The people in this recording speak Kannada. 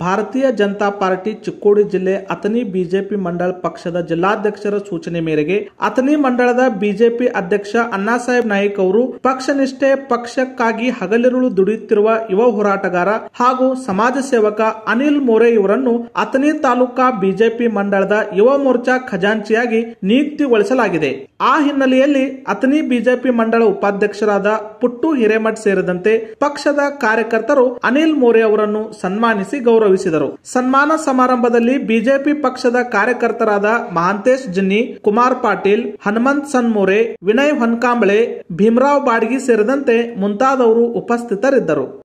ಭಾರತೀಯ ಜನತಾ ಪಾರ್ಟಿ ಚಿಕ್ಕೋಡಿ ಜಿಲ್ಲೆ ಅಥಣಿ ಬಿಜೆಪಿ ಮಂಡಳ ಪಕ್ಷದ ಜಿಲ್ಲಾಧ್ಯಕ್ಷರ ಸೂಚನೆ ಮೇರೆಗೆ ಅಥಣಿ ಮಂಡಳದ ಬಿಜೆಪಿ ಅಧ್ಯಕ್ಷ ಅಣ್ಣಾಸಾಹೇಬ್ ನಾಯ್ಕ್ ಅವರು ಪಕ್ಷ ನಿಷ್ಠೆ ಪಕ್ಷಕ್ಕಾಗಿ ಹಗಲಿರುಳು ದುಡಿಯುತ್ತಿರುವ ಯುವ ಹೋರಾಟಗಾರ ಹಾಗೂ ಸಮಾಜ ಸೇವಕ ಅನಿಲ್ ಮೋರೆ ಇವರನ್ನು ಅಥಣಿ ತಾಲೂಕಾ ಬಿಜೆಪಿ ಮಂಡಳದ ಯುವ ಮೋರ್ಚಾ ಖಜಾಂಚಿಯಾಗಿ ನಿಯುಕ್ತಿಗೊಳಿಸಲಾಗಿದೆ ಆ ಹಿನ್ನೆಲೆಯಲ್ಲಿ ಅಥಣಿ ಬಿಜೆಪಿ ಮಂಡಳ ಉಪಾಧ್ಯಕ್ಷರಾದ ಪುಟ್ಟು ಹಿರೇಮಠ್ ಸೇರಿದಂತೆ ಪಕ್ಷದ ಕಾರ್ಯಕರ್ತರು ಅನಿಲ್ ಮೋರೆ ಅವರನ್ನು ಸನ್ಮಾನಿಸಿ ಗೌರವಿಸಿದರು ಸನ್ಮಾನ ಸಮಾರಂಭದಲ್ಲಿ ಬಿಜೆಪಿ ಪಕ್ಷದ ಕಾರ್ಯಕರ್ತರಾದ ಮಹಾಂತೇಶ್ ಜಿನ್ನಿ ಕುಮಾರ್ ಪಾಟೀಲ್ ಹನುಮಂತ್ ಸನ್ಮೋರೆ ವಿನಯ್ ಹೊನ್ಕಾಂಬಳೆ ಭೀಮರಾವ್ ಬಾಡ್ಗಿ ಸೇರಿದಂತೆ ಮುಂತಾದವರು ಉಪಸ್ಥಿತರಿದ್ದರು